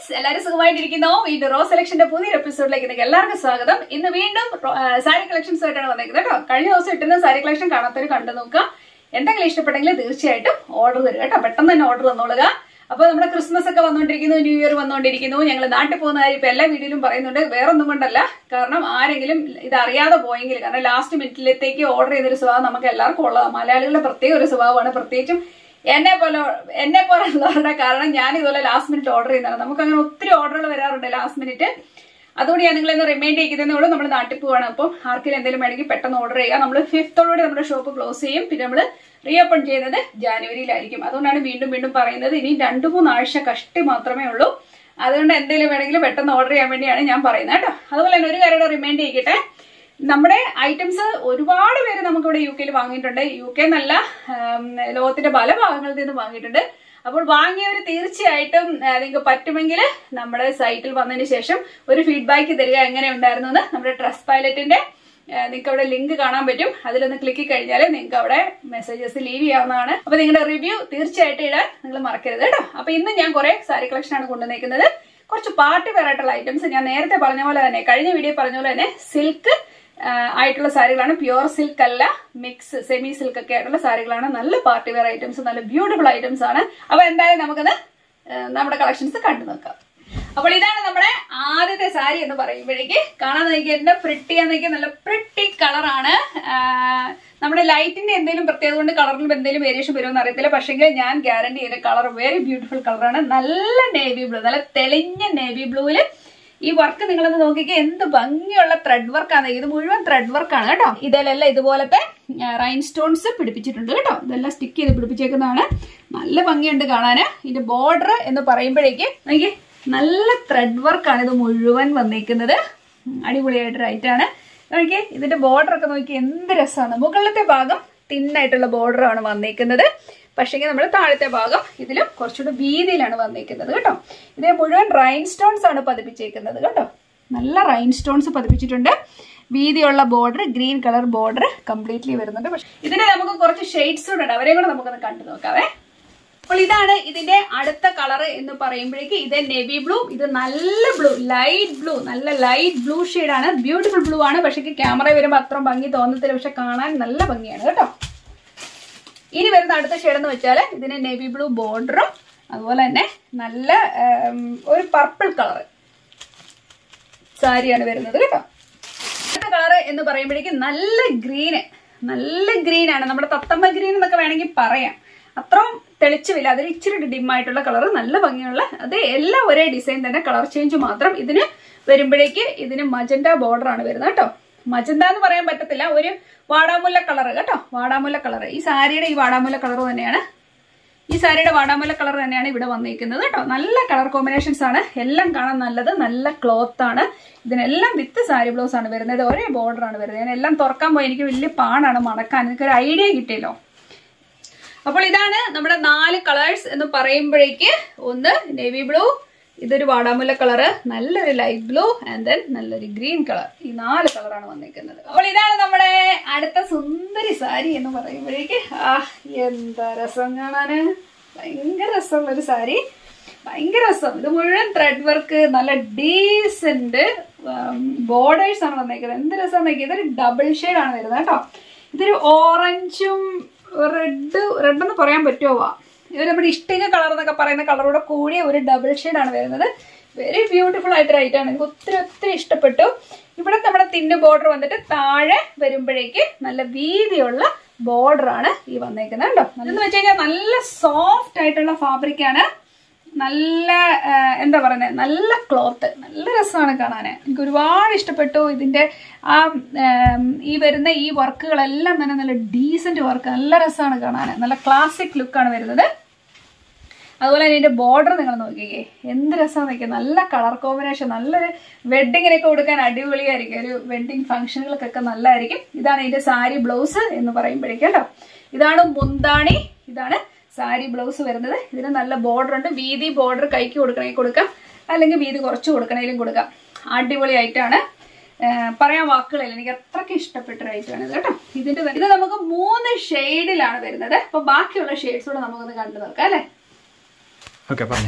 friends എല്ലാവരും സുഖമായിട്ടിരിക്കുന്നു വീണ്ടും റോ സെലക്ഷന്റെ പുതിയൊരു എപ്പിസോഡിലേക്ക് നിങ്ങൾക്ക് എല്ലാവർക്കും സ്വാഗതം ഇന്ന് വീണ്ടും സാരി കളക്ഷൻസ് ആയിട്ടാണ് വന്നേക്കുന്നത് കേട്ടോ കഴിഞ്ഞ ദിവസം ഇട്ടുന്ന സാരി കളക്ഷൻ കാണാത്തവർ കണ്ടു നോക്കുക എന്തെങ്കിലും ഇഷ്ടപ്പെട്ടെങ്കിൽ തീർച്ചയായിട്ടും ഓർഡർ തരിക കേട്ടോ പെട്ടെന്ന് തന്നെ ഓർഡർ തന്നോളുക അപ്പൊ നമ്മുടെ ക്രിസ്മസ് ഒക്കെ വന്നുകൊണ്ടിരിക്കുന്നു ന്യൂ ഇയർ വന്നുകൊണ്ടിരിക്കുന്നു ഞങ്ങൾ നാട്ടിൽ പോകുന്ന കാര്യം ഇപ്പൊ എല്ലാ വീഡിയോയിലും പറയുന്നുണ്ട് വേറെ ഒന്നും കൊണ്ടല്ല കാരണം ആരെങ്കിലും ഇത് അറിയാതെ പോയെങ്കിൽ കാരണം ലാസ്റ്റ് മിനിറ്റിലത്തേക്ക് ഓർഡർ ചെയ്തൊരു സ്വഭാവം നമുക്ക് എല്ലാവർക്കും ഉള്ളതാണ് മലയാളികളുടെ പ്രത്യേക ഒരു സ്വഭാവമാണ് പ്രത്യേകിച്ചും എന്നെ പോലെ എന്നെ പോലുള്ളവരുടെ കാരണം ഞാൻ ഇതുപോലെ ലാസ്റ്റ് മിനിറ്റ് ഓർഡർ ചെയ്യുന്നതാണ് നമുക്ക് അങ്ങനെ ഒത്തിരി ഓർഡറുകൾ വരാറുണ്ട് ലാസ്റ്റ് മിനിറ്റ് അതുകൊണ്ട് ഞാൻ നിങ്ങളെ റിമൈൻഡ് ചെയ്തതേ ഉള്ളൂ നമ്മൾ നാട്ടിൽ പോവാണ് അപ്പം ആർക്കെങ്കിലും എന്തെങ്കിലും വേണമെങ്കിൽ പെട്ടെന്ന് ഓർഡർ ചെയ്യുക നമ്മൾ ഫിഫ്തോടുകൂടി നമ്മുടെ ഷോപ്പ് ക്ലോസ് ചെയ്യും പിന്നെ നമ്മൾ റീ ഓപ്പൺ ചെയ്യുന്നത് ജാനുവരിയിലായിരിക്കും അതുകൊണ്ടാണ് വീണ്ടും വീണ്ടും പറയുന്നത് ഇനി രണ്ടു മൂന്നാഴ്ച കഷ്ടി മാത്രമേ ഉള്ളൂ അതുകൊണ്ട് എന്തെങ്കിലും വേണമെങ്കിൽ പെട്ടെന്ന് ഓർഡർ ചെയ്യാൻ വേണ്ടിയാണ് ഞാൻ പറയുന്നത് കേട്ടോ അതുപോലെ തന്നെ ഒരു കാര്യം റിമൈൻഡ് ചെയ്യിക്കട്ടെ നമ്മുടെ ഐറ്റംസ് ഒരുപാട് പേര് നമുക്കിവിടെ യു കെയിൽ വാങ്ങിയിട്ടുണ്ട് യു കെ എന്നല്ല ഉം, ലോകത്തിന്റെ പല ഭാഗങ്ങളിൽ നിന്ന് വാങ്ങിയിട്ടുണ്ട് അപ്പോൾ വാങ്ങിയവർ തീർച്ചയായിട്ടും നിങ്ങൾക്ക് പറ്റുമെങ്കിൽ നമ്മുടെ സൈറ്റിൽ വന്നതിന് ശേഷം ഒരു ഫീഡ്ബാക്ക് തരിക എങ്ങനെ ഉണ്ടായിരുന്നു എന്ന് നമ്മുടെ ട്രസ്റ്റ് പൈലറ്റിന്റെ നിങ്ങൾക്ക് അവിടെ ലിങ്ക് കാണാൻ പറ്റും അതിലൊന്ന് ക്ലിക്ക് കഴിഞ്ഞാൽ നിങ്ങൾക്ക് അവിടെ മെസ്സേജസ് ലീവ് ചെയ്യാവുന്നതാണ് അപ്പൊ നിങ്ങളുടെ റിവ്യൂ തീർച്ചയായിട്ടും ഇടാൻ നിങ്ങൾ മറക്കരുത് കേട്ടോ അപ്പൊ ഇന്ന് ഞാൻ കുറെ സാരി കളക്ഷൻ ആണ് കൊണ്ടുവന്നേക്കുന്നത് കുറച്ച് പാർട്ടി വെയർ ആയിട്ടുള്ള ഐറ്റംസ് ഞാൻ നേരത്തെ പറഞ്ഞ പോലെ തന്നെ കഴിഞ്ഞ വീഡിയോ പറഞ്ഞ പോലെ തന്നെ സിൽക്ക് ആയിട്ടുള്ള സാരികളാണ് പ്യുവർ സിൽക്ക് അല്ല മിക്സ് സെമി സിൽക്ക് ഒക്കെ ആയിട്ടുള്ള സാരികളാണ് നല്ല പാർട്ടി വെയർ ഐറ്റംസ് നല്ല ബ്യൂട്ടിഫുൾ ഐറ്റംസ് ആണ് അപ്പൊ എന്തായാലും നമുക്കത് ആ, നമ്മുടെ കളക്ഷൻസ് കണ്ടു നോക്കാം അപ്പോൾ ഇതാണ് നമ്മുടെ ആദ്യത്തെ സാരി എന്ന് പറയുമ്പോഴേക്ക് കാണാൻ നോക്കിയ പ്രിട്ടി എന്നൊക്കെ നല്ല പ്രിട്ടി കളറാണ് നമ്മുടെ ലൈറ്റിന്റെ എന്തെങ്കിലും പ്രത്യേകത കൊണ്ട് കളറിൽ എന്തെങ്കിലും വേരിയേഷൻ വരുമെന്ന് അറിയത്തില്ല പക്ഷെങ്കിൽ ഞാൻ ഗ്യാരണ്ടി ചെയ്യുന്ന കളർ വെരി ബ്യൂട്ടിഫുൾ കളറാണ് നല്ല നേവി ബ്ലൂ നല്ല തെളിഞ്ഞ നേവി ബ്ലൂവില് ഈ വർക്ക് നിങ്ങളൊന്ന് നോക്കിക്കേ എന്ത് ഭംഗിയുള്ള ത്രെഡ് വർക്കാണ് ഇത് മുഴുവൻ ത്രെഡ് വർക്കാണ് കേട്ടോ ഇതിലെല്ലാം ഇതുപോലത്തെ റൈൻ സ്റ്റോൺസ് പിടിപ്പിച്ചിട്ടുണ്ട് കേട്ടോ ഇതെല്ലാം സ്റ്റിക്ക് ചെയ്ത് പിടിപ്പിച്ചേക്കുന്നതാണ് നല്ല ഭംഗിയുണ്ട് കാണാന് ഇതിന്റെ ബോർഡർ എന്ന് പറയുമ്പോഴേക്ക് നോക്കിയേ നല്ല ത്രെഡ് വർക്കാണ് ഇത് മുഴുവൻ വന്നേക്കുന്നത് ഉം, അടിപൊളിയായിട്ട് റൈറ്റാണ് നോക്കിയേ ഇതിന്റെ ബോർഡർ ഒക്കെ നോക്കി എന്ത് രസമാണ് മുകളിലത്തെ ഭാഗം തിന്നായിട്ടുള്ള ബോർഡർ ആണ് വന്നേക്കുന്നത് പക്ഷേങ്കിൽ നമ്മൾ താഴത്തെ ഭാഗം ഇതിലും കുറച്ചുകൂടി വീതിയിലാണ് വന്നേക്കുന്നത് കേട്ടോ ഇതിന് മുഴുവൻ റൈൻ സ്റ്റോൺസ് ആണ് പതിപ്പിച്ചേക്കുന്നത് കേട്ടോ നല്ല റൈൻ സ്റ്റോൺസ് പതിപ്പിച്ചിട്ടുണ്ട് വീതിയുള്ള border green colour border completely വരുന്നുണ്ട് പക്ഷെ ഇതിന് നമുക്ക് കുറച്ച് ഷെയ്ഡ്സ് കൂടെ ഉണ്ട് അവരെയും കൂടെ നമുക്കൊന്ന് കണ്ടു നോക്കാവേ അപ്പോൾ ഇതാണ് ഇതിന്റെ അടുത്ത കളർ എന്ന് പറയുമ്പോഴേക്ക് ഇത് നെവി ബ്ലൂ ഇത് നല്ല ബ്ലൂ ലൈറ്റ് ബ്ലൂ നല്ല ലൈറ്റ് ബ്ലൂ ആണ് ബ്യൂട്ടിഫുൾ ബ്ലൂ ആണ് പക്ഷേ ക്യാമറ വരുമ്പോൾ അത്ര ഭംഗി തോന്നത്തില്ല പക്ഷെ കാണാൻ നല്ല ഭംഗിയാണ് കേട്ടോ ഇനി വരുന്ന അടുത്ത ഷെയ്ഡ് എന്ന് വെച്ചാൽ ഇതിന് നെവി ബ്ലൂ ബോർഡറും അതുപോലെ തന്നെ നല്ല ഉം, ഒരു പർപ്പിൾ കളർ സാരിയാണ് വരുന്നത് കേട്ടോ അടുത്ത കളർ എന്ന് പറയുമ്പോഴേക്കും നല്ല ഗ്രീന് നല്ല ഗ്രീൻ ആണ് നമ്മുടെ തത്തമ്മ ഗ്രീൻ എന്നൊക്കെ വേണമെങ്കിൽ പറയാം അത്രയും തെളിച്ചുമില്ല അതിൽ ഇച്ചിരി ഡിം ആയിട്ടുള്ള കളർ നല്ല ഭംഗിയുള്ള അത് എല്ലാം ഒരേ ഡിസൈൻ തന്നെ കളർ ചേഞ്ച് മാത്രം ഇതിന് വരുമ്പോഴേക്ക് ഇതിന് മജന്റ ബോർഡർ ആണ് വരുന്നത് കേട്ടോ മജന്ത എന്ന് പറയാൻ പറ്റത്തില്ല ഒരു വാടാമുല്ല കളർ കേട്ടോ വാടാമുല്ല കളർ ഈ സാരിയുടെ ഈ വാടാമുല്ല കളർ തന്നെയാണ് ഈ സാരിയുടെ വാടാമുല്ല കളർ തന്നെയാണ് ഇവിടെ വന്നിരിക്കുന്നത് കേട്ടോ നല്ല കളർ കോമ്പിനേഷൻസ് ആണ് എല്ലാം കാണാൻ നല്ലത് നല്ല ക്ലോത്ത് ആണ് ഇതിനെല്ലാം വിത്ത് സാരി ബ്ലൗസ് ആണ് വരുന്നത് ഒരേ ബോർഡർ ആണ് വരുന്നത് ഞാൻ എല്ലാം തുറക്കാൻ പോയി എനിക്ക് വലിയ പാടാണ് മടക്കാൻ എനിക്ക് ഒരു ഐഡിയ കിട്ടിയല്ലോ അപ്പോൾ ഇതാണ് നമ്മുടെ നാല് കളേഴ്സ് എന്ന് പറയുമ്പോഴേക്ക് ഒന്ന് നേവി ബ്ലൂ ഇതൊരു വാടാമുല്ല കളറ് നല്ലൊരു ലൈറ്റ് ബ്ലൂ ആൻഡ് ദെൻ നല്ലൊരു ഗ്രീൻ കളർ ഈ നാല് കളറാണ് വന്നിരിക്കുന്നത് അപ്പോൾ ഇതാണ് നമ്മുടെ അടുത്ത സുന്ദരി സാരി എന്ന് പറയുമ്പോഴേക്ക് ആ എന്താ രസം കാണാന് ഭയങ്കര രസമുള്ള ഒരു സാരി ഭയങ്കര രസം ഇത് മുഴുവൻ ത്രെഡ് വർക്ക് നല്ല ഡീസന്റ് ബോർഡേഴ്സ് ആണ് വന്നേക്കുന്നത് എന്ത് രസം ഇതൊരു ഡബിൾ ഷെയ്ഡ് ആണ് വരുന്നത് കേട്ടോ ഇതൊരു ഓറഞ്ചും റെഡ് റെഡ് എന്ന് പറയാൻ പറ്റുമോ ഇത് നമ്മുടെ ഇഷ്ടിക കളർ എന്നൊക്കെ പറയുന്ന കളറോടെ കൂടിയ ഒരു ഡബിൾ ആണ് വരുന്നത് വെരി ബ്യൂട്ടിഫുൾ ആയിട്ട് റൈറ്റാണ് എനിക്ക് ഒത്തിരി ഒത്തിരി ഇഷ്ടപ്പെട്ടു ഇവിടെ നമ്മുടെ തിന്ന് ബോർഡർ വന്നിട്ട് താഴെ വരുമ്പോഴേക്ക് നല്ല വീതിയുള്ള ബോർഡർ ആണ് ഈ വന്നേക്കുന്നത് കേട്ടോ എന്ന് വെച്ച് കഴിഞ്ഞാൽ നല്ല സോഫ്റ്റ് ആയിട്ടുള്ള ഫാബ്രിക് ആണ് നല്ല ആ, എന്താ പറയുന്നത് നല്ല ക്ലോത്ത് നല്ല രസമാണ് കാണാൻ എനിക്ക് ഒരുപാട് ഇഷ്ടപ്പെട്ടു ഇതിന്റെ ആ ഉം, ഈ വരുന്ന ഈ വർക്കുകളെല്ലാം തന്നെ നല്ല ഡീസന്റ് വർക്ക് നല്ല രസമാണ് കാണാൻ നല്ല ക്ലാസിക് ലുക്കാണ് വരുന്നത് അതുപോലെ തന്നെ ഇതിന്റെ ബോർഡർ നിങ്ങൾ നോക്കിക്കേ എന്ത് രസമാണ് നോക്കിയാൽ നല്ല കളർ കോമ്പിനേഷൻ നല്ലൊരു വെഡിങ്ങിനൊക്കെ കൊടുക്കാൻ അടിപൊളിയായിരിക്കും ഒരു വെഡിങ് ഫംഗ്ഷനുകൾക്കൊക്കെ നല്ലതായിരിക്കും ഇതാണ് ഇതിന്റെ സാരി ബ്ലൗസ് എന്ന് പറയുമ്പോഴേക്കും കേട്ടോ ഇതാണ് മുന്താണി ഇതാണ് സാരി ബ്ലൗസ് വരുന്നത് ഇതിന് നല്ല ബോർഡർ ഉണ്ട് വീതി ബോർഡർ കൈക്ക് കൊടുക്കണമെങ്കിൽ കൊടുക്കാം അല്ലെങ്കിൽ വീതി കുറച്ച് കൊടുക്കണമെങ്കിലും കൊടുക്കാം അടിപൊളിയായിട്ടാണ് ഏഹ് പറയാൻ വാക്കുകളില്ല എനിക്ക് അത്രയ്ക്ക് ഇഷ്ടപ്പെട്ട ഒരു ഐറ്റമാണ് ഇത് കേട്ടോ ഇതിന്റെ ഇത് നമുക്ക് മൂന്ന് ഷെയ്ഡിലാണ് വരുന്നത് അപ്പൊ ബാക്കിയുള്ള ഷെയ്ഡ്സ് കൂടെ നമുക്കൊന്ന് കണ്ടു നോക്കാം അല്ലേ ഓക്കെ പറഞ്ഞോ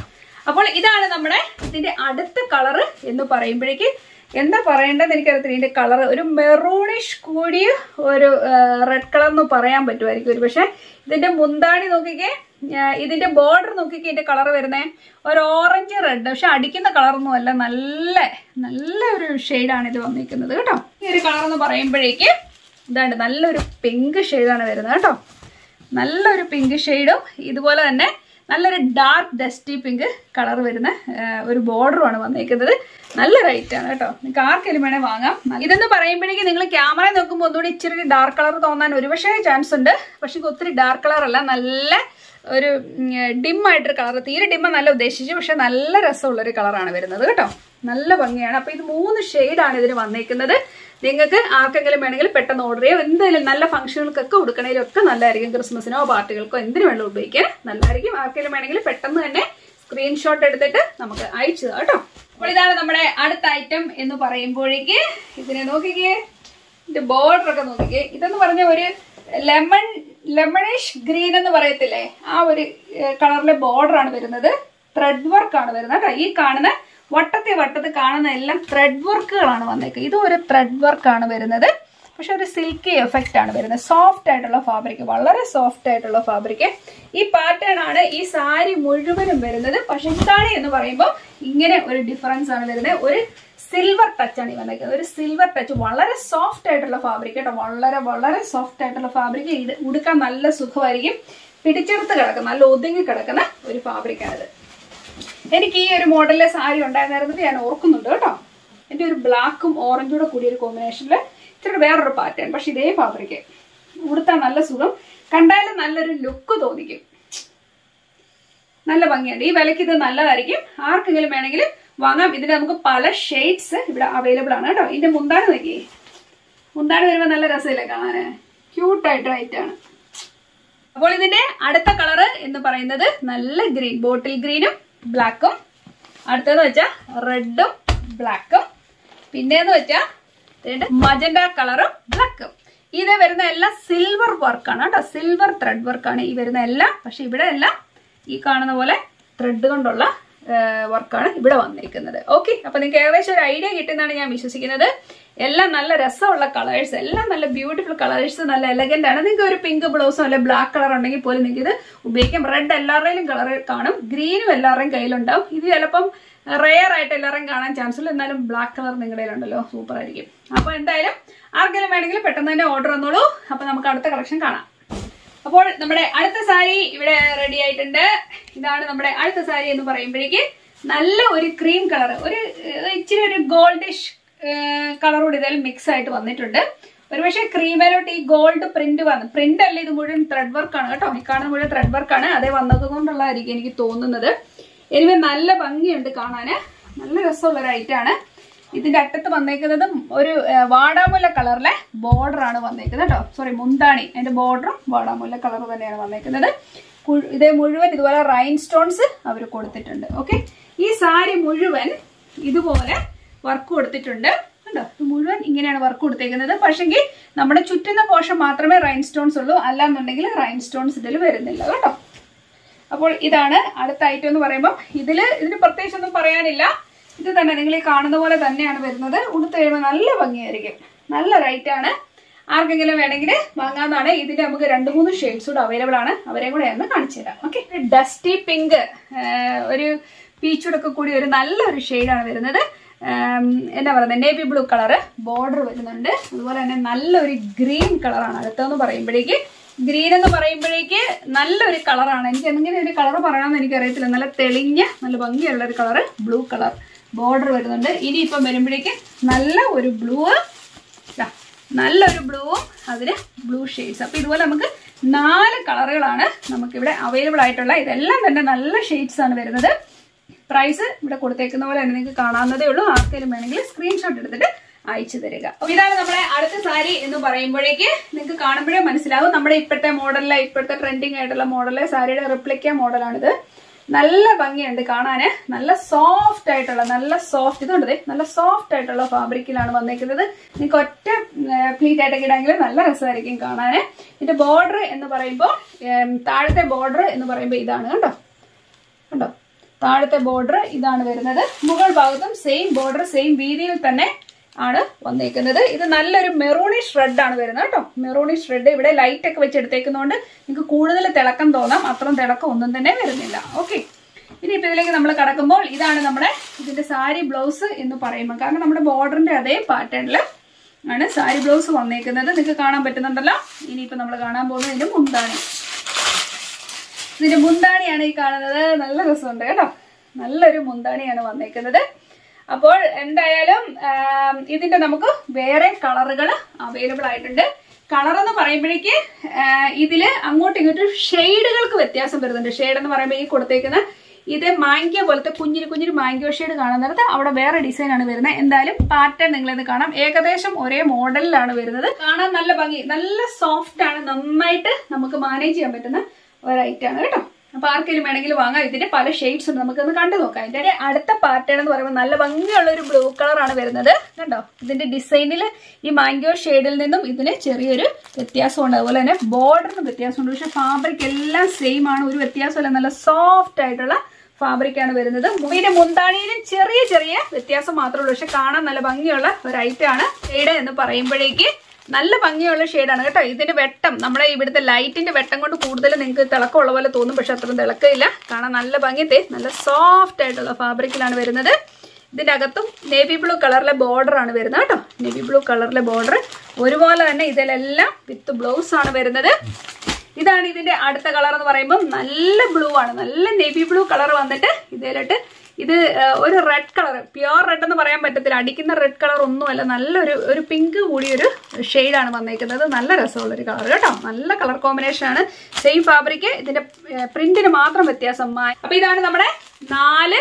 അപ്പോൾ ഇതാണ് നമ്മുടെ ഇതിന്റെ അടുത്ത കളറ് എന്ന് പറയുമ്പോഴേക്ക് എന്താ പറയേണ്ടത് എനിക്കറിയത്തില്ല ഇതിന്റെ കളർ ഒരു മെറൂണിഷ് കൂടിയ ഒരു റെഡ് കളർ എന്ന് പറയാൻ പറ്റുമായിരിക്കും ഒരു പക്ഷെ ഇതിന്റെ മുന്താണി നോക്കിക്കേ ആ, ഇതിന്റെ ബോർഡർ നോക്കിക്കേ ഇതിന്റെ കളർ വരുന്നേ ഒരു ഓറഞ്ച് റെഡ് പക്ഷെ അടിക്കുന്ന കളറൊന്നും അല്ല നല്ല നല്ല ഒരു ഷെയ്ഡാണ് ഇത് വന്നിരിക്കുന്നത് കേട്ടോ ഈ ഒരു കളർ എന്ന് പറയുമ്പോഴേക്ക് ഇതാണ്ട് നല്ലൊരു പിങ്ക് ഷെയ്ഡാണ് വരുന്നത് കേട്ടോ നല്ലൊരു പിങ്ക് ഷെയ്ഡും ഇതുപോലെ തന്നെ നല്ലൊരു ഡാർക്ക് ഡസ്റ്റി പിങ്ക് കളർ വരുന്ന ആ, ഒരു ബോർഡറുമാണ് വന്നേക്കുന്നത് നല്ല റേറ്റ് ആണ് കേട്ടോ നിങ്ങൾക്ക് ആർക്കെങ്കിലും വേണേൽ വാങ്ങാം ഇതെന്ന് പറയുമ്പോഴേക്കും നിങ്ങൾ ക്യാമറ നോക്കുമ്പോൾ ഒന്നുകൂടി ഇച്ചിരി ഡാർക്ക് കളർ തോന്നാൻ ഒരുപക്ഷേ ചാൻസ് ഉണ്ട് പക്ഷേ ഇത് ഒത്തിരി ഡാർക്ക് കളർ അല്ല നല്ല ഒരു ഡിം ആയിട്ടൊരു കളർ തീരെ ഡിമ്മ നല്ല ഉദ്ദേശിച്ചു പക്ഷെ നല്ല രസമുള്ളൊരു കളറാണ് വരുന്നത് കേട്ടോ നല്ല ഭംഗിയാണ് അപ്പൊ ഇത് മൂന്ന് ഷെയ്ഡാണ് ഇതിന് വന്നേക്കുന്നത് നിങ്ങൾക്ക് ആർക്കെങ്കിലും വേണമെങ്കിൽ പെട്ടെന്ന് ഓർഡർ ചെയ്യാം എന്തെങ്കിലും നല്ല ഫംഗ്ഷനുകൾക്കൊക്കെ ഉടുക്കണേലൊക്കെ നല്ലതായിരിക്കും ക്രിസ്മസിനോ പാർട്ടികൾക്കോ എന്തിനു വേണം ഉപയോഗിക്കാൻ നല്ലതായിരിക്കും ആർക്കെങ്കിലും വേണമെങ്കിൽ പെട്ടെന്ന് തന്നെ സ്ക്രീൻഷോട്ട് എടുത്തിട്ട് നമുക്ക് അയച്ചു തരാം കേട്ടോ അപ്പോൾ ഇതാണ് നമ്മുടെ അടുത്ത ഐറ്റം എന്ന് പറയുമ്പോഴേക്ക് ഇതിനെ നോക്കിക്കേ ഇതിന്റെ ബോർഡർ ഒക്കെ നോക്കിക്കേ ഇതെന്ന് പറഞ്ഞ ഒരു ലെമൺ ലെമണിഷ് ഗ്രീൻ എന്ന് പറയത്തില്ലേ ആ ഒരു കളറിലെ ബോർഡർ ആണ് വരുന്നത് ത്രെഡ് വർക്ക് ആണ് വരുന്നത് കേട്ടോ ഈ കാണുന്ന വട്ടത്തെ വട്ടത്ത് കാണുന്ന എല്ലാം ത്രെഡ് വർക്കുകളാണ് വന്നേക്കുക ഇതും ഒരു ത്രെഡ് വർക്ക് ആണ് വരുന്നത് പക്ഷെ ഒരു സിൽക്കി എഫക്റ്റ് ആണ് വരുന്നത് സോഫ്റ്റ് ആയിട്ടുള്ള ഫാബ്രിക് വളരെ സോഫ്റ്റ് ആയിട്ടുള്ള ഫാബ്രിക് ഈ പാറ്റേൺ ആണ് ഈ സാരി മുഴുവനും വരുന്നത് പക്ഷെ ഇതാണ് എന്ന് പറയുമ്പോൾ ഇങ്ങനെ ഒരു ഡിഫറൻസ് ആണ് വരുന്നത് ഒരു സിൽവർ ടച്ച് ആണ് ഈ വന്നേക്കുന്നത് ഒരു സിൽവർ ടച്ച് വളരെ സോഫ്റ്റ് ആയിട്ടുള്ള ഫാബ്രിക് കേട്ടോ വളരെ വളരെ സോഫ്റ്റ് ആയിട്ടുള്ള ഫാബ്രിക് ഇത് ഉടുക്കാൻ നല്ല സുഖമായിരിക്കും പിടിച്ചെടുത്ത് കിടക്കുന്ന നല്ല ഒതുങ്ങി കിടക്കുന്ന ഒരു ഫാബ്രിക്കാണിത് എനിക്ക് ഈ ഒരു മോഡലിലെ സാരി ഉണ്ടായിരുന്നത് ഞാൻ ഓർക്കുന്നുണ്ട് കേട്ടോ എൻ്റെ ഒരു ബ്ലാക്കും ഓറഞ്ചും കൂടെ കൂടിയ ഒരു കോമ്പിനേഷനിൽ ഇച്ചിരി വേറൊരു പാറ്റേൺ പക്ഷെ ഇതേ ഫാബ്രിക് ഉടുത്താൽ നല്ല സുഖം കണ്ടാലും നല്ലൊരു ലുക്ക് തോന്നിക്കും നല്ല ഭംഗിയുണ്ട് ഈ വിലക്ക് ഇത് നല്ലതായിരിക്കും ആർക്കെങ്കിലും വേണമെങ്കിൽ വാങ്ങാം ഇതിന് നമുക്ക് പല ഷെയ്ഡ്സ് ഇവിടെ അവൈലബിൾ ആണ് കേട്ടോ ഇതിന്റെ മുന്താണി നോക്കിയേ മുന്താണി വരുമ്പോൾ നല്ല രസമില്ലേ കാണാന് ക്യൂട്ടായിട്ട് റൈറ്റ് ആണ് അപ്പോൾ ഇതിന്റെ അടുത്ത കളറ് എന്ന് പറയുന്നത് നല്ല ഗ്രീൻ ബോട്ടിൽ ഗ്രീനും ബ്ലാക്കും അടുത്തത് വെച്ചാൽ റെഡും ബ്ലാക്കും പിന്നെന്ന് വെച്ചാൽ മജന്റ കളറും ബ്ലാക്കും ഇത് വരുന്ന എല്ലാം സിൽവർ വർക്കാണ് കേട്ടോ സിൽവർ ത്രെഡ് വർക്കാണ് ഈ വരുന്ന എല്ലാം പക്ഷെ ഇവിടെ എല്ലാം ഈ കാണുന്ന പോലെ ത്രെഡ് കൊണ്ടുള്ള വർക്കാണ് ഇവിടെ വന്നിരിക്കുന്നത് ഓക്കെ അപ്പൊ നിങ്ങൾക്ക് ഏകദേശം ഒരു ഐഡിയ കിട്ടുന്നതാണ് ഞാൻ വിശ്വസിക്കുന്നത് എല്ലാം നല്ല രസമുള്ള കളേഴ്സ് എല്ലാം നല്ല ബ്യൂട്ടിഫുൾ കളേഴ്സ് നല്ല എലഗന്റ് ആണ് നിങ്ങൾക്ക് ഒരു പിങ്ക് ബ്ലൗസോ അല്ലെ ബ്ലാക്ക് കളർ ഉണ്ടെങ്കിൽ പോലും നിങ്ങൾക്ക് ഇത് ഉപയോഗിക്കാം റെഡ് എല്ലാവരുടെയും കളർ കാണും ഗ്രീനും എല്ലാവരുടെയും കയ്യിലുണ്ടാവും ഇത് ചിലപ്പം റെയർ ആയിട്ട് എല്ലാവരും കാണാൻ ചാൻസ് ഉള്ളൂ എന്നാലും ബ്ലാക്ക് കളർ നിങ്ങളുടെ കയ്യിലുണ്ടല്ലോ സൂപ്പർ ആയിരിക്കും അപ്പൊ എന്തായാലും ആർക്കെങ്കിലും വേണമെങ്കിൽ പെട്ടെന്ന് തന്നെ ഓർഡർ വന്നോളൂ അപ്പൊ നമുക്ക് അടുത്ത കളക്ഷൻ കാണാം അപ്പോൾ നമ്മുടെ അടുത്ത സാരി ഇവിടെ റെഡി ആയിട്ടുണ്ട് ഇതാണ് നമ്മുടെ അടുത്ത സാരി എന്ന് പറയുമ്പോഴേക്ക് നല്ല ഒരു ക്രീം കളർ ഒരു ഏഹ്, ഇച്ചിരി ഒരു ഗോൾഡിഷ് കളർ കൂടി ഇതിൽ മിക്സ് ആയിട്ട് വന്നിട്ടുണ്ട് ഒരുപക്ഷെ ക്രീമിലോട്ട് ഈ ഗോൾഡ് പ്രിന്റ് വന്നു പ്രിന്റ് അല്ല ഇത് മുഴുവൻ ത്രെഡ് വർക്ക് ആണ് കേട്ടോ ഈ കാണുന്ന മുഴുവൻ ത്രെഡ് വർക്ക് ആണ് അതേ വന്നത് കൊണ്ടുള്ളതായിരിക്കും എനിക്ക് തോന്നുന്നത് എനിവേ നല്ല ഭംഗിയുണ്ട് കാണാന് നല്ല രസമുള്ള ഒരു ഐറ്റം ആണ് ഇതിന്റെ അറ്റത്ത് വന്നേക്കുന്നതും ഒരു ഏഹ്, വാടാമുല്ല കളറിലെ ബോർഡർ ആണ് വന്നേക്കുന്നത് കേട്ടോ സോറി മുന്താണി അതിന്റെ ബോർഡറും വാടാമുല്ല കളർ തന്നെയാണ് വന്നേക്കുന്നത് കു- ഇതേ മുഴുവൻ ഇതുപോലെ റൈൻ സ്റ്റോൺസ് അവർ കൊടുത്തിട്ടുണ്ട് ഓക്കെ ഈ സാരി മുഴുവൻ ഇതുപോലെ വർക്ക് കൊടുത്തിട്ടുണ്ട് കണ്ടോ ഇത് മുഴുവൻ ഇങ്ങനെയാണ് വർക്ക് കൊടുത്തേക്കുന്നത് പക്ഷെങ്കിൽ നമ്മുടെ ചുറ്റുന്ന പോർഷൻ മാത്രമേ റൈൻ സ്റ്റോൺസ് ഉള്ളൂ അല്ലാന്നുണ്ടെങ്കിൽ റൈൻ സ്റ്റോൺസ് ഇതിൽ വരുന്നില്ല കേട്ടോ അപ്പോൾ ഇതാണ് അടുത്ത ഐറ്റം എന്ന് പറയുമ്പോൾ ഇതില് ഇതിന് പ്രത്യേകിച്ച് ഒന്നും പറയാനില്ല ഇത് തന്നെ നിങ്ങൾ ഈ കാണുന്ന പോലെ തന്നെയാണ് വരുന്നത് ഉടുത്ത് കഴിയുമ്പോൾ നല്ല ഭംഗിയായിരിക്കും നല്ല റൈറ്റ് ആണ് ആർക്കെങ്കിലും വേണമെങ്കിൽ വാങ്ങാവുന്നതാണ് ഇതിന്റെ നമുക്ക് രണ്ട് മൂന്ന് ഷെയ്ഡ്സ് കൂടെ അവൈലബിൾ ആണ് അവരെയും കൂടെ ഒന്ന് കാണിച്ചു തരാം ഓക്കെ ഡസ്റ്റി പിങ്ക് ഒരു പീച്ചുടൊക്കെ കൂടി ഒരു നല്ലൊരു ഷെയ്ഡാണ് വരുന്നത് ആം, എന്താ പറയുന്നത് നേവി ബ്ലൂ കളറ് ബോർഡർ വരുന്നുണ്ട് അതുപോലെ തന്നെ നല്ലൊരു ഗ്രീൻ കളറാണ് അടുത്തെന്ന് പറയുമ്പോഴേക്ക് ഗ്രീൻ എന്ന് പറയുമ്പോഴേക്ക് നല്ലൊരു കളറാണ് എനിക്ക് എന്തെങ്കിലും ഒരു കളർ പറയണമെന്ന് എനിക്ക് അറിയത്തില്ല നല്ല തെളിഞ്ഞ നല്ല ഭംഗിയുള്ള ഒരു കളറ് ബ്ലൂ കളർ ബോർഡർ വരുന്നുണ്ട് ഇനിയിപ്പം വരുമ്പോഴേക്ക് നല്ല ഒരു ബ്ലൂ നല്ലൊരു ബ്ലൂവും അതിന് ബ്ലൂ ഷെയ്ഡ്സ് അപ്പൊ ഇതുപോലെ നമുക്ക് നാല് കളറുകളാണ് നമുക്കിവിടെ അവൈലബിൾ ആയിട്ടുള്ള ഇതെല്ലാം തന്നെ നല്ല ഷെയ്ഡ്സ് ആണ് വരുന്നത് പ്രൈസ് ഇവിടെ കൊടുത്തേക്കുന്ന പോലെ തന്നെ നിങ്ങൾക്ക് കാണാവുന്നതേ ഉള്ളൂ ആർക്കെങ്കിലും വേണമെങ്കിൽ സ്ക്രീൻഷോട്ട് എടുത്തിട്ട് അയച്ചു തരിക അപ്പൊ ഇതാണ് നമ്മുടെ അടുത്ത സാരി എന്ന് പറയുമ്പോഴേക്ക് നിങ്ങൾക്ക് കാണുമ്പോഴേ മനസ്സിലാവും നമ്മുടെ ഇപ്പോഴത്തെ മോഡലിലെ ഇപ്പോഴത്തെ ട്രെൻഡിങ് ആയിട്ടുള്ള മോഡലിലെ സാരിയുടെ റിപ്ലിക്ക മോഡലാണിത് നല്ല ഭംഗിയുണ്ട് കാണാന് നല്ല സോഫ്റ്റ് ആയിട്ടുള്ള നല്ല സോഫ്റ്റ് ഇതുണ്ട് ദേ, നല്ല സോഫ്റ്റ് ആയിട്ടുള്ള ഫാബ്രിക്കിലാണ് വന്നേക്കുന്നത് നിങ്ങൾക്ക് ഒറ്റ പ്ലീറ്റ് ആയിട്ടൊക്കെ ഇടാമെങ്കിൽ നല്ല രസമായിരിക്കും കാണാന് ഇതിന്റെ ബോർഡർ എന്ന് പറയുമ്പോൾ താഴത്തെ ബോർഡർ എന്ന് പറയുമ്പോൾ ഇതാണ് കണ്ടോ കണ്ടോ താഴത്തെ ബോർഡർ ഇതാണ് വരുന്നത് മുകൾ ഭാഗത്തും സെയിം ബോർഡർ സെയിം വീതിയിൽ തന്നെ ആണ് വന്നേക്കുന്നത് ഇത് നല്ലൊരു മെറൂണിഷ് റെഡ് ആണ് വരുന്നത് കേട്ടോ മെറൂണിഷ് റെഡ് ഇവിടെ ലൈറ്റ് ഒക്കെ വെച്ച് എടുത്തേക്കുന്നതുകൊണ്ട് നിങ്ങൾക്ക് കൂടുതൽ തിളക്കം തോന്നാം അത്രയും തിളക്കം ഒന്നും തന്നെ വരുന്നില്ല ഓക്കെ ഇനി ഇപ്പൊ ഇതിലേക്ക് നമ്മൾ കടക്കുമ്പോൾ ഇതാണ് നമ്മുടെ ഇതിന്റെ സാരി ബ്ലൗസ് എന്ന് പറയുമ്പോൾ കാരണം നമ്മുടെ ബോർഡറിന്റെ അതേ പാറ്റേണിൽ ആണ് സാരി ബ്ലൗസ് വന്നേക്കുന്നത് നിങ്ങൾക്ക് കാണാൻ പറ്റുന്നുണ്ടല്ലോ ഇനിയിപ്പോ നമ്മൾ കാണാൻ പോകുന്നത് ഇതിന്റെ മുന്താണി ഇതിന്റെ മുന്താണിയാണ് ഈ കാണുന്നത് നല്ല രസമുണ്ട് കേട്ടോ നല്ലൊരു മുന്താണിയാണ് വന്നേക്കുന്നത് അപ്പോൾ എന്തായാലും ആം, ഇതിന്റെ നമുക്ക് വേറെ കളറുകൾ അവൈലബിൾ ആയിട്ടുണ്ട് കളർ എന്ന് പറയുമ്പോഴേക്ക് ആ, ഇതില് അങ്ങോട്ടും ഇങ്ങോട്ടും ഷെയ്ഡുകൾക്ക് വ്യത്യാസം വരുന്നുണ്ട് ഷെയ്ഡ് എന്ന് പറയുമ്പോൾ ഈ കൊടുത്തേക്കുന്ന ഇത് മാങ്കിയ പോലത്തെ കുഞ്ഞിരി കുഞ്ഞിരി മാങ്കിയോ ഷെയ്ഡ് കാണുന്നിടത്ത് അവിടെ വേറെ ഡിസൈൻ ആണ് വരുന്നത് എന്തായാലും പാറ്റേൺ നിങ്ങളിന്ന് കാണാം ഏകദേശം ഒരേ മോഡലിലാണ് വരുന്നത് കാണാൻ നല്ല ഭംഗി നല്ല സോഫ്റ്റ് ആണ് നന്നായിട്ട് നമുക്ക് മാനേജ് ചെയ്യാൻ പറ്റുന്ന ഒരു ഐറ്റം ആണ് കേട്ടോ അപ്പൊ ആർക്കെങ്കിലും വേണമെങ്കിൽ വാങ്ങാം ഇതിന്റെ പല ഷെയ്ഡ്സ് ഉണ്ട് നമുക്കൊന്ന് കണ്ടു നോക്കാം ഇതിന്റെ അടുത്ത പാറ്റേൺ എന്ന് പറയുമ്പോൾ നല്ല ഭംഗിയുള്ള ഒരു ബ്ലൂ കളർ ആണ് വരുന്നത് കണ്ടോ ഇതിന്റെ ഡിസൈനിൽ ഈ മാംഗോ ഷെയ്ഡിൽ നിന്നും ഇതിന് ചെറിയൊരു വ്യത്യാസമുണ്ട് അതുപോലെ തന്നെ ബോർഡറിന് വ്യത്യാസമുണ്ട് പക്ഷെ ഫാബ്രിക് എല്ലാം സെയിം ആണ് ഒരു വ്യത്യാസമല്ല നല്ല സോഫ്റ്റ് ആയിട്ടുള്ള ഫാബ്രിക് ആണ് വരുന്നത് ഇതിന്റെ മുന്താണിയിലും ചെറിയ ചെറിയ വ്യത്യാസം മാത്രമേ ഉള്ളൂ പക്ഷെ കാണാൻ നല്ല ഭംഗിയുള്ള ഒരു ഐറ്റം ആണ് ഷെയ്ഡ് എന്ന് പറയുമ്പോഴേക്ക് നല്ല ഭംഗിയുള്ള ഷെയ്ഡാണ് കേട്ടോ ഇതിന്റെ വെട്ടം നമ്മുടെ ഇവിടുത്തെ ലൈറ്റിന്റെ വെട്ടം കൊണ്ട് കൂടുതൽ നിങ്ങൾക്ക് തിളക്കമുള്ള പോലെ തോന്നും പക്ഷെ അത്രയും തിളക്കമില്ല കാണാൻ നല്ല ഭംഗി ദേ നല്ല സോഫ്റ്റ് ആയിട്ടുള്ള ഫാബ്രിക്കിലാണ് വരുന്നത് ഇതിന്റെ അകത്തും നേവി ബ്ലൂ കളറിലെ ബോർഡർ ആണ് വരുന്നത് കേട്ടോ നേവി ബ്ലൂ കളറിലെ ബോർഡർ ഒരുപോലെ തന്നെ ഇതിലെല്ലാം വിത്ത് ബ്ലൗസ് ആണ് വരുന്നത് ഇതാണ് ഇതിന്റെ അടുത്ത കളർ എന്ന് പറയുമ്പോൾ നല്ല ബ്ലൂ ആണ് നല്ല നേവി ബ്ലൂ കളർ വന്നിട്ട് ഇതിലിട്ട് ഇത് ആ, ഒരു റെഡ് കളർ പ്യുവർ റെഡ് എന്ന് പറയാൻ പറ്റത്തില്ല അടിക്കുന്ന റെഡ് കളർ ഒന്നുമല്ല നല്ലൊരു ഒരു പിങ്ക് കൂടിയൊരു ഷെയ്ഡാണ് വന്നേക്കുന്നത് നല്ല രസമുള്ള ഒരു കളർ കേട്ടോ നല്ല കളർ കോമ്പിനേഷൻ ആണ് സെയിം ഫാബ്രിക് ഇതിന്റെ പ്രിന്റിന് മാത്രം വ്യത്യാസം മാ- അപ്പൊ ഇതാണ് നമ്മുടെ നാല്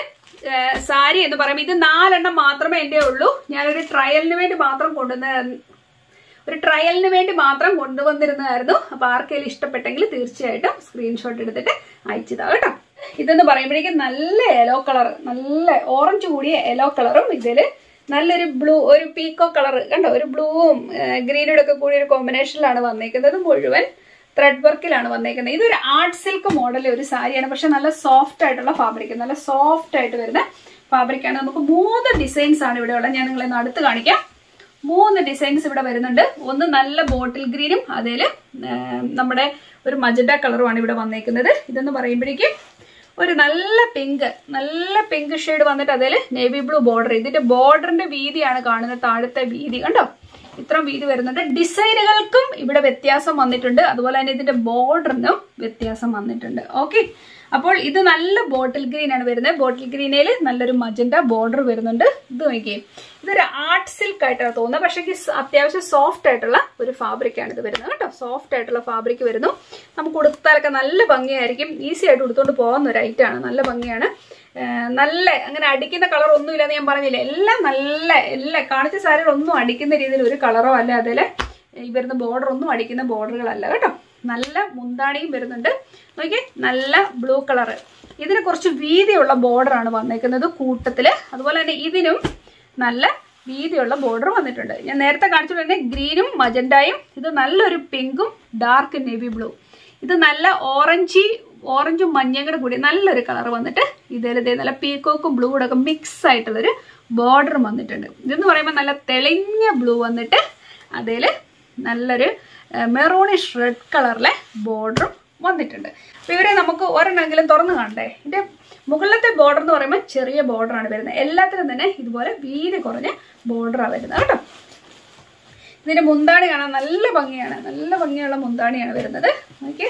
സാരി എന്ന് പറയുമ്പോൾ ഇത് നാലെണ്ണം മാത്രമേ എൻ്റെ ഉള്ളൂ ഞാനൊരു ട്രയലിന് വേണ്ടി മാത്രം കൊണ്ടുവന്ന ഒരു ട്രയലിന് വേണ്ടി മാത്രം കൊണ്ടുവന്നിരുന്നതായിരുന്നു അപ്പൊ ആർക്കെങ്കിലും ഇഷ്ടപ്പെട്ടെങ്കിൽ തീർച്ചയായിട്ടും സ്ക്രീൻഷോട്ട് എടുത്തിട്ട് അയച്ചതാ കേട്ടോ ഇതെന്ന് പറയുമ്പോഴേക്കും നല്ല യെല്ലോ കളർ നല്ല ഓറഞ്ച് കൂടിയ യെല്ലോ കളറും ഇതില് നല്ലൊരു ബ്ലൂ ഒരു പീക്കോ കളർ കണ്ടോ ഒരു ബ്ലൂവും ഗ്രീനും ഒക്കെ കൂടി ഒരു കോമ്പിനേഷനിലാണ് വന്നേക്കുന്നത് മുഴുവൻ ത്രെഡ് വർക്കിലാണ് വന്നേക്കുന്നത് ഇതൊരു ആർട്ട് സിൽക്ക് മോഡൽ ഒരു സാരിയാണ് പക്ഷെ നല്ല സോഫ്റ്റ് ആയിട്ടുള്ള ഫാബ്രിക് നല്ല സോഫ്റ്റ് ആയിട്ട് വരുന്ന ഫാബ്രിക്കാണ് നമുക്ക് മൂന്ന് ഡിസൈൻസ് ആണ് ഇവിടെ ഉള്ളത് ഞാൻ നിങ്ങളെ ഒന്ന് അടുത്ത് കാണിക്കാം മൂന്ന് ഡിസൈൻസ് ഇവിടെ വരുന്നുണ്ട് ഒന്ന് നല്ല ബോട്ടിൽ ഗ്രീനും അതിൽ നമ്മുടെ ഒരു മജഡ കളറുമാണ് ഇവിടെ വന്നേക്കുന്നത് ഇതെന്ന് പറയുമ്പോഴേക്കും ഒരു നല്ല പിങ്ക് നല്ല പിങ്ക് ഷെയ്ഡ് വന്നിട്ട് അതിൽ നേവി ബ്ലൂ ബോർഡർ ഇതിന്റെ ബോർഡറിന്റെ വീതിയാണ് കാണുന്നത് താഴത്തെ വീതി കണ്ടോ ഇത്രയും വീതി വരുന്നുണ്ട് ഡിസൈനുകൾക്കും ഇവിടെ വ്യത്യാസം വന്നിട്ടുണ്ട് അതുപോലെ തന്നെ ഇതിന്റെ ബോർഡറിനും വ്യത്യാസം വന്നിട്ടുണ്ട് ഓക്കെ അപ്പോൾ ഇത് നല്ല ബോട്ടിൽ ഗ്രീൻ ആണ് വരുന്നത് ബോട്ടിൽ ഗ്രീനയിൽ നല്ലൊരു മജന്റ ബോർഡർ വരുന്നുണ്ട് ഇത് നോക്കിയേ ഇതൊരു ആർട്ട് സിൽക്ക് ആയിട്ടാണ് തോന്നുന്നത് പക്ഷേ ഇത് അത്യാവശ്യം സോഫ്റ്റ് ആയിട്ടുള്ള ഒരു ഫാബ്രിക് ആണ് ഇത് വരുന്നത് കേട്ടോ സോഫ്റ്റ് ആയിട്ടുള്ള ഫാബ്രിക് വരുന്നു നമുക്ക് ഉടുത്താലൊക്കെ നല്ല ഭംഗിയായിരിക്കും ഈസി ആയിട്ട് ഉടുത്തോണ്ട് പോകുന്ന ഒരു ഐറ്റം ആണ് നല്ല ഭംഗിയാണ് ഏർ നല്ല അങ്ങനെ അടിക്കുന്ന കളർ ഒന്നുമില്ലെന്ന് ഞാൻ പറഞ്ഞില്ല എല്ലാം നല്ല എല്ലാ കാണിച്ച സാരികൾ ഒന്നും അടിക്കുന്ന രീതിയിൽ ഒരു കളറോ അല്ല അതിൽ ഈ വരുന്ന ബോർഡർ ഒന്നും അടിക്കുന്ന ബോർഡറുകളല്ല കേട്ടോ നല്ല മുന്താണിയും വരുന്നുണ്ട് നോക്കിയേ നല്ല ബ്ലൂ കളറ് ഇതിന് കുറച്ച് വീതിയുള്ള ബോർഡർ ആണ് വന്നേക്കുന്നത് കൂട്ടത്തില് അതുപോലെ തന്നെ ഇതിനും നല്ല വീതിയുള്ള ബോർഡർ വന്നിട്ടുണ്ട് ഞാൻ നേരത്തെ കാണിച്ചു തന്നെ ഗ്രീനും മജന്റായും ഇത് നല്ലൊരു പിങ്കും ഡാർക്ക് നേവി ബ്ലൂ ഇത് നല്ല ഓറഞ്ചി ഓറഞ്ചും മഞ്ഞയും കൂടെ കൂടി നല്ലൊരു കളർ വന്നിട്ട് ഇതിൽ ഇതേ നല്ല പീക്കോക്കും ബ്ലൂ ഒക്കെ മിക്സ് ആയിട്ടുള്ളൊരു ബോർഡർ വന്നിട്ടുണ്ട് ഇതെന്ന് പറയുമ്പോൾ നല്ല തെളിഞ്ഞ ബ്ലൂ വന്നിട്ട് അതിൽ നല്ലൊരു മെറൂണിഷ് റെഡ് കളറിലെ ബോർഡറും വന്നിട്ടുണ്ട് അപ്പോൾ ഇവരെ നമുക്ക് ഒരെണ്ണമെങ്കിലും തുറന്ന് കാണണ്ടേ ഇതിന്റെ മുകളിലത്തെ ബോർഡർ എന്ന് പറയുമ്പോൾ ചെറിയ ബോർഡറാണ് വരുന്നത് എല്ലാത്തിനും തന്നെ ഇതുപോലെ വീതി കുറഞ്ഞ ബോർഡറാണ് വരുന്നത് കേട്ടോ ഇതിന്റെ മുന്താണി കാണാൻ നല്ല ഭംഗിയാണ് നല്ല ഭംഗിയുള്ള മുന്താണിയാണ് വരുന്നത് നോക്കിയേ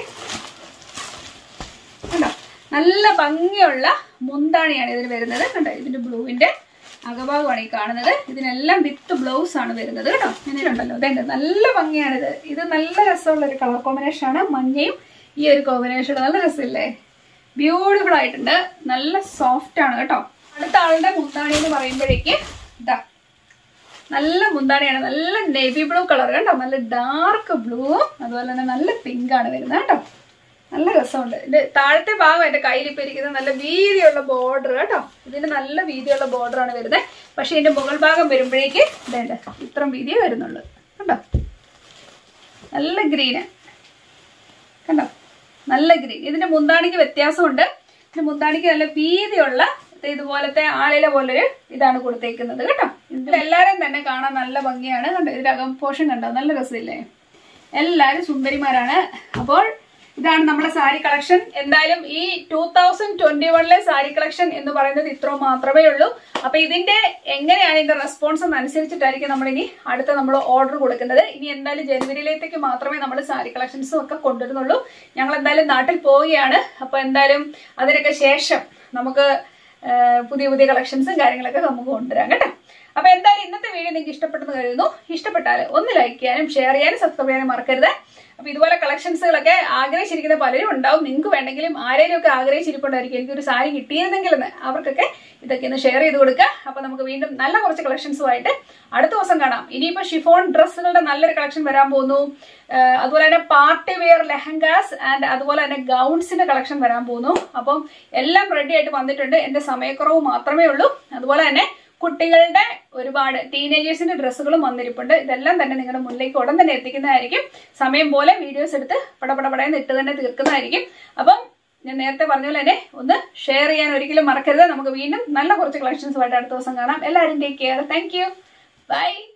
കണ്ടോ നല്ല ഭംഗിയുള്ള മുന്താണിയാണ് ഇതിന് വരുന്നത് കണ്ടോ ഇതിന്റെ ബ്ലൂവിന്റെ അകഭാഗമാണ് ഈ കാണുന്നത് ഇതിനെല്ലാം വിത്ത് ബ്ലൗസ് ആണ് വരുന്നത് കേട്ടോ ഇങ്ങനെ ഉണ്ടല്ലോ അതെ നല്ല ഭംഗിയാണിത് ഇത് നല്ല രസമുള്ള ഒരു കളർ കോമ്പിനേഷൻ ആണ് മഞ്ഞയും ഈ ഒരു കോമ്പിനേഷൻ നല്ല രസമില്ലേ ബ്യൂട്ടിഫുൾ ആയിട്ടുണ്ട് നല്ല സോഫ്റ്റ് ആണ് കേട്ടോ അടുത്ത ആളുടെ മുന്താണി എന്ന് പറയുമ്പോഴേക്ക് ഇതാ നല്ല മുന്താണിയാണ് നല്ല നേവി ബ്ലൂ കളർ കേട്ടോ നല്ല ഡാർക്ക് ബ്ലൂവും അതുപോലെ തന്നെ നല്ല പിങ്ക് ആണ് വരുന്നത് കേട്ടോ നല്ല രസമുണ്ട് ഇതിന്റെ താഴത്തെ ഭാഗം എന്റെ കയ്യിൽ ഇപ്പൊ ഇരിക്കുന്നത് നല്ല വീതിയുള്ള ബോർഡർ കേട്ടോ ഇതിന് നല്ല വീതിയുള്ള ബോർഡർ ആണ് വരുന്നത് പക്ഷെ ഇതിന്റെ മുകൾ ഭാഗം വരുമ്പോഴേക്ക് ഇതേണ്ട ഇത്രയും വീതിയേ വരുന്നുള്ളൂ കണ്ടോ നല്ല ഗ്രീന് കണ്ടോ നല്ല ഗ്രീൻ ഇതിന്റെ മുന്താണിക്ക് വ്യത്യാസമുണ്ട് ഇതിന് മുന്താണിക്ക് നല്ല വീതിയുള്ള ഇത് ഇതുപോലത്തെ ആളില പോലൊരു ഇതാണ് കൊടുത്തേക്കുന്നത് കേട്ടോ ഇത് എല്ലാരും തന്നെ കാണാൻ നല്ല ഭംഗിയാണ് കണ്ടോ ഇതിന്റെ അകം പോഷൻ കണ്ടോ നല്ല രസമില്ലേ എല്ലാരും സുന്ദരിമാരാണ് അപ്പോൾ ഇതാണ് നമ്മുടെ സാരി കളക്ഷൻ എന്തായാലും ഈ ടൂ തൗസൻഡ് ട്വന്റി വണ്ണിലെ സാരി കളക്ഷൻ എന്ന് പറയുന്നത് ഇത്ര മാത്രമേ ഉള്ളൂ അപ്പൊ ഇതിന്റെ എങ്ങനെയാണ് ഇതിന്റെ റെസ്പോൺസ് എന്നനുസരിച്ചിട്ടായിരിക്കും നമ്മൾ ഇനി അടുത്ത നമ്മൾ ഓർഡർ കൊടുക്കുന്നത് ഇനി എന്തായാലും ജനുവരിയിലേക്ക് മാത്രമേ നമ്മൾ സാരി കളക്ഷൻസും ഒക്കെ കൊണ്ടുവരുന്നുള്ളൂ ഞങ്ങൾ എന്തായാലും നാട്ടിൽ പോവുകയാണ് അപ്പൊ എന്തായാലും അതിനൊക്കെ ശേഷം നമുക്ക് ആ, പുതിയ പുതിയ കളക്ഷൻസും കാര്യങ്ങളൊക്കെ നമുക്ക് കൊണ്ടുവരാം കേട്ടോ അപ്പൊ എന്തായാലും ഇന്നത്തെ വീഡിയോ നിങ്ങൾക്ക് ഇഷ്ടപ്പെട്ടെന്ന് കരുതുന്നു ഇഷ്ടപ്പെട്ടാൽ ഒന്ന് ലൈക്ക് ചെയ്യാനും ഷെയർ ചെയ്യാനും സബ്സ്ക്രൈബ് ചെയ്യാനും മറക്കരുത് അപ്പൊ ഇതുപോലെ കളക്ഷൻസുകളൊക്കെ ആഗ്രഹിച്ചിരിക്കുന്ന പലരും ഉണ്ടാവും നിങ്ങൾക്ക് വേണമെങ്കിലും ആരെങ്കിലും ഒക്കെ ആഗ്രഹിച്ചിരിപ്പുണ്ടായിരിക്കും എനിക്കൊരു സാരി കിട്ടിയിരുന്നെങ്കിൽ എന്ന് അവർക്കൊക്കെ ഇതൊക്കെ ഒന്ന് ഷെയർ ചെയ്ത് കൊടുക്കുക അപ്പൊ നമുക്ക് വീണ്ടും നല്ല കുറച്ച് കളക്ഷൻസുമായിട്ട് അടുത്ത ദിവസം കാണാം ഇനിയിപ്പോ ഷിഫോൺ ഡ്രസ്സുകളുടെ നല്ലൊരു കളക്ഷൻ വരാൻ പോകുന്നു ആഹ് അതുപോലെ തന്നെ പാർട്ടി വെയർ ലെഹങ്കാസ് ആൻഡ് അതുപോലെ തന്നെ ഗൗൺസിന്റെ കളക്ഷൻ വരാൻ പോകുന്നു അപ്പം എല്ലാം റെഡി ആയിട്ട് വന്നിട്ടുണ്ട് എന്റെ സമയക്കുറവ് മാത്രമേ ഉള്ളൂ അതുപോലെ തന്നെ കുട്ടികളുടെ ഒരുപാട് ടീനേജേഴ്സിന്റെ ഡ്രസ്സുകളും വന്നിരിപ്പുണ്ട് ഇതെല്ലാം തന്നെ നിങ്ങളുടെ മുന്നിലേക്ക് ഉടൻ തന്നെ എത്തിക്കുന്നതായിരിക്കും സമയം പോലെ വീഡിയോസ് എടുത്ത് പടപടപടയെന്ന് ഇട്ട് തന്നെ തീർക്കുന്നതായിരിക്കും അപ്പം ഞാൻ നേരത്തെ പറഞ്ഞ പോലെ തന്നെ ഒന്ന് ഷെയർ ചെയ്യാൻ ഒരിക്കലും മറക്കരുത് നമുക്ക് വീണ്ടും നല്ല കുറച്ച് കളക്ഷൻസുമായിട്ട് അടുത്ത ദിവസം കാണാം എല്ലാവരും take care thank you by